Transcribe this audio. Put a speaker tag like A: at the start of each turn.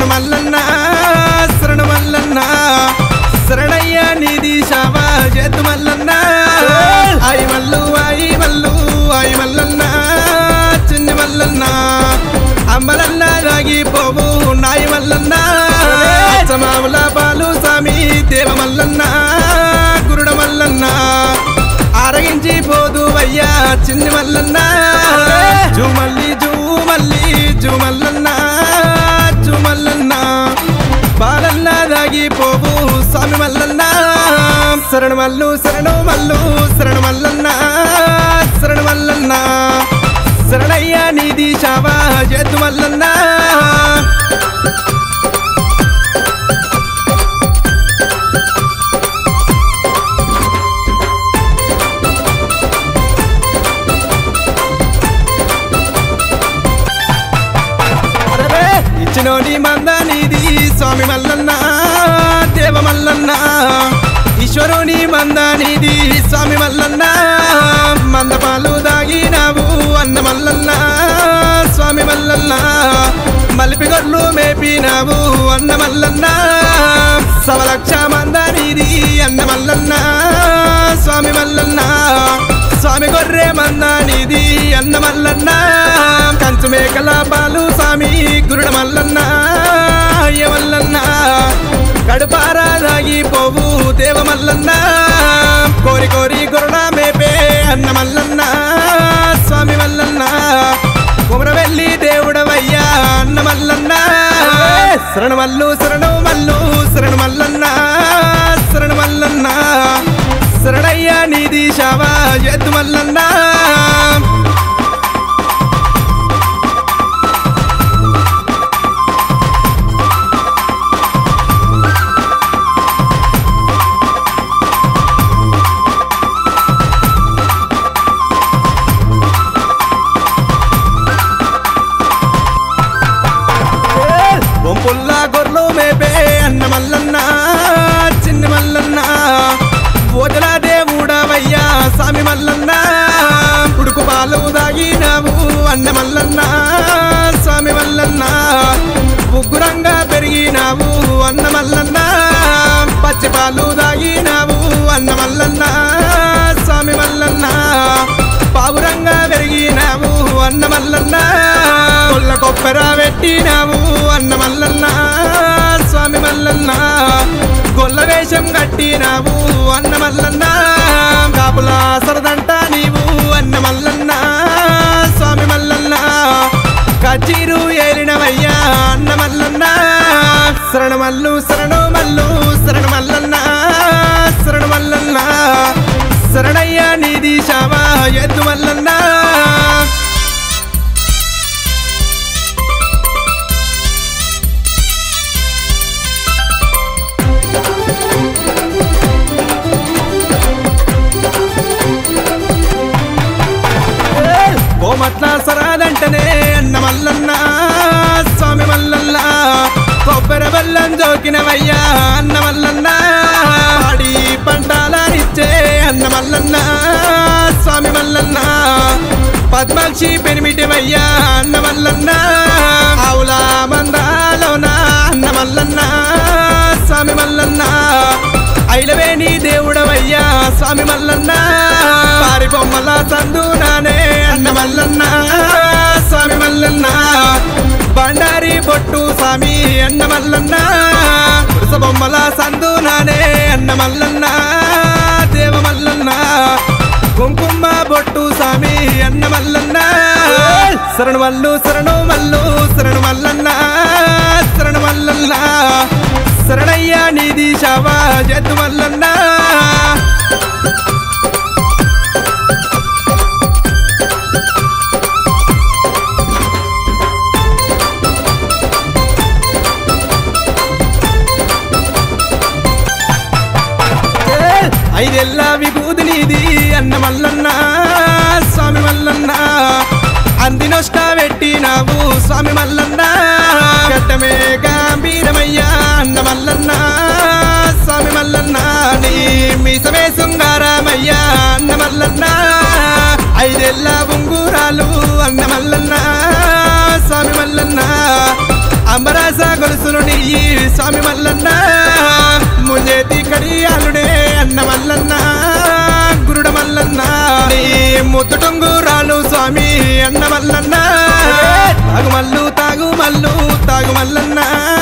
A: శరణు మల్లన్న శరణు మల్లన్న శరణయ్య నిధి శావా చేతు మల్లన్న ఆయి మల్లు ఆయి మల్లు ఆయి మల్లన్న చిన్ని మల్లన్న అమ్మలన్న రాగిపోవు నాయి మల్లన్న సమావుల పాలు స్వామి దేవ మల్లన్న గురుడ మల్లన్న ఆరగించి పోదు అయ్యా చిన్ని మల్లన్న జూమల్లి జూమల్లి జూమల్లన్న జూమల్లన్న బాలన్న దాగిపోవు స్వామి మల్లన్న శరణు మల్లు శరణు మల్లు శరణు మల్లన్న శరణు మల్లన్న శరణయ్య నిధి శావా చేతు మల్లన్న అరెరే! ఇచ్చినోని మందనిది స్వామి మల్లన్న దేవ మల్లన్న ఈశ్వరుని మందనిది స్వామి మల్లన్న మందపాలు దాగినావు అన్న మల్లన్న స్వామి మల్లన్న మలిపి గొర్లు మేపినావు అన్న మల్లన్న సవలక్ష మందనిది అన్న మల్లన్న స్వామి మల్లన్న స్వామి గొర్రె మందానిది అన్న మల్లన్న కంచు మేకల పాలు స్వామి గురుడ మల్లన్న అయ్య మల్లన్న కడుపారా దాగిపోవు దేవ మల్లన్న కోరి కోరి గురుడ మేపే అన్న మల్లన్న స్వామి మల్లన్న కుమరవెల్లి దేవుడవయ్యా అన్న మల్లన్న శరణు మల్లు శరణు మల్లు శరణు మల్లన్న శరణు మల్లన్న శరణయ్య నిధి శావా ఎద్దు మల్లన్న బొంపుల్ల గొర్రెలు మేపే అన్న మల్లన్న చిన్ని మల్లన్న ఓజల దేవుడవయ్యా స్వామి మల్లన్న ఉడుకు పాలు దాగినావు అన్న మల్లన్న స్వామి మల్లన్న ఉగ్గురంగా పెరిగినావు అన్న మల్లన్న పచ్చి పాలు దాగినావు అన్న మల్లన్న స్వామి మల్లన్న పావురంగా పెరిగినావు అన్న మల్లన్న కొల్ల కొబ్బర పెట్టినావు అన్న మల్లన్న స్వామి మల్లన్న గొల్ల వేషం కట్టినావు అన్న మల్లన్న కాపుల సరదంట నీవు అన్న మల్లన్న స్వామి మల్లన్న కచీరు ఏలినవయ్యా అన్న మల్లన్న శరణ మల్లు శరణు మల్లు శరణ మల్లన్న శరణ మల్లన్న శరణయ్య నిధి శావా ఎద్దు మల్లన్న కోమట్ల సరాదంటనే అన్న మల్లన్న స్వామి మల్లన్న కొబ్బరి బెల్లం జోకినవయ్యా అన్న మల్లన్న పాడి పంటాలనిచ్చే అన్న మల్లన్న స్వామి మల్లన్న పద్మాక్షి పెనిమిటివయ్యా అన్న మల్లన్న ఆవుల మందాలోన అన్న మల్లన్న స్వామి మల్లన్న ఐలవేణి దేవుడవయ్యా స్వామి మల్లన్న పారి బొమ్మల సందునానే అన్న మల్లన్న స్వామి మల్లన్న బండారి బొట్టు స్వామి అన్న మల్లన్న పురుష బొమ్మల సందునానే అన్న మల్లన్న దేవ మల్లన్న కుంకుమ బొట్టు స్వామి అన్న మల్లన్న శరణు మల్లు శరణు మల్లు శరణు మల్లన్న శరణు మల్లన్న శరణయ్య నిధి శావా జద్దు మల్లన్న ఐదెల్ల విభూతి నీది అన్న మల్లన్న స్వామి మల్లన్న అందినొష్ట పెట్టినావు స్వామి మల్లన్న గడ్డమే గంభీరమయ్యా అన్న మల్లన్న స్వామి మల్లన్న నీ మీసమే శృంగారమయ్యా అన్న మల్లన్న ఐదెల్ల ఉంగురాలు అన్న మల్లన్న స్వామి మల్లన్న అంబరాస గొలుసులు చెయ్యి స్వామి మల్లన్న ముంజేతి కడియాలుడే అన్న మల్లన్న గురుడ మల్లన్న నీ ముద్దు టొంగురాలు స్వామి అన్న మల్లన్న తాగు మల్లు తాగు మల్లు తాగు మల్లన్న